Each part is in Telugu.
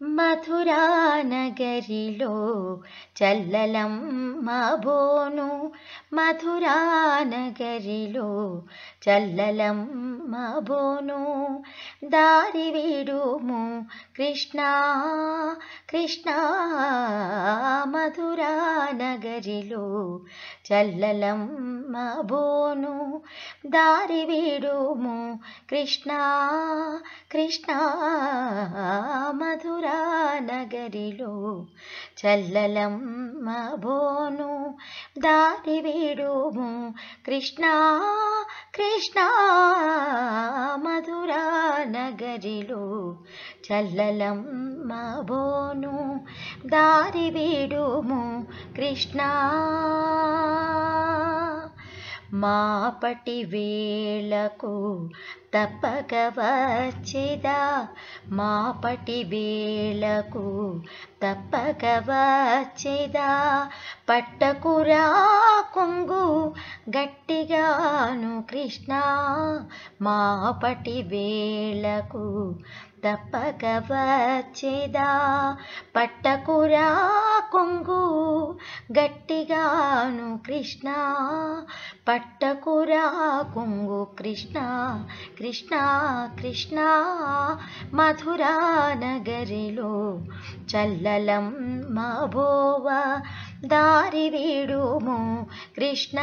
మధురా నగరిలో చల్లలమ్మ బోను మధురా నగరిలో చల్లలమ్మ బోను దారి విడుము కృష్ణ కృష్ణ మధురా నగరిలో చల్లలమ్మ బోను దారి విడుము కృష్ణ కృష్ణ మధురా నగరిలో చల్లలమ్మ బోను దారి విడుము కృష్ణ కృష్ణ మధురా నగరిలో చల్లలమ్మ బోను దారి విడుము కృష్ణ మాపటి వేళకు తప్పక వచ్చేదా మాపటి వేళకు తప్పక వచ్చేదా పట్టకురా కొంగు గట్టిగాను కృష్ణ మాపటి వేళకు తప్పక వచ్చేదా పట్టకురా కొంగు గట్టిగాను కృష్ణ పట్టకురా కొంగు కృష్ణ కృష్ణ కృష్ణ మధురా నగరిలో చల్లలమ్మ బోవ దారి వీడుము కృష్ణ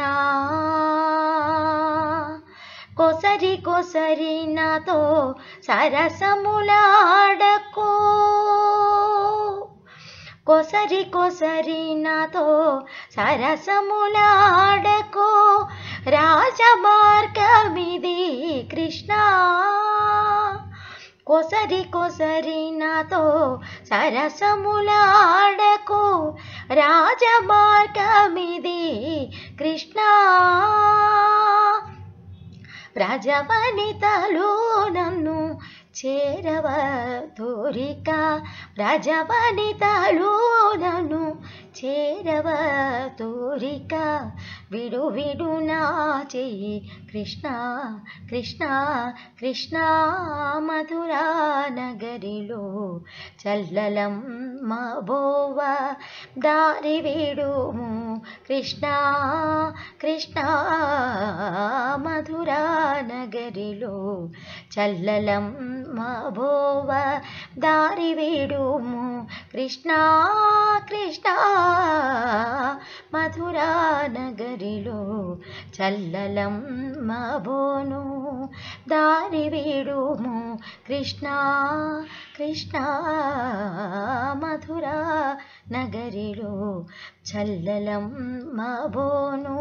కొసరి కొసరి నాతో సరసములాడకో కొసరి కొసరి నాతో సరసములాడకో రాజమార్గమిది కృష్ణ కొసరి కొసరి నాతో సరసములాడకో రాజమార్గమిది కృష్ణ వ్రజవనితలు నన్ను చేరవ తోరిక వ్రజవనితలు నన్ను చేరవ తోరిక విడు విడు నా చెయ్యి కృష్ణ కృష్ణ కృష్ణ మధురా నగరిలో చల్లలమ్మ బోవ దారి విడుము కృష్ణ కృష్ణ మధురా నగరిలో చల్లలమ్మ బోవ దారి విడుము కృష్ణ కృష్ణ మధురా నగరిలో చల్లలమ్మ బోను దారి విడుము కృష్ణ కృష్ణ మధురా నగరిలో చల్లలమ్మ బోను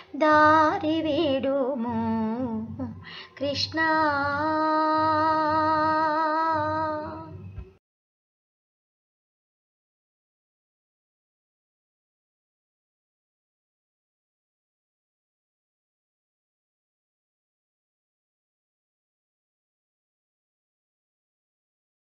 దారి విడుము కృష్ణ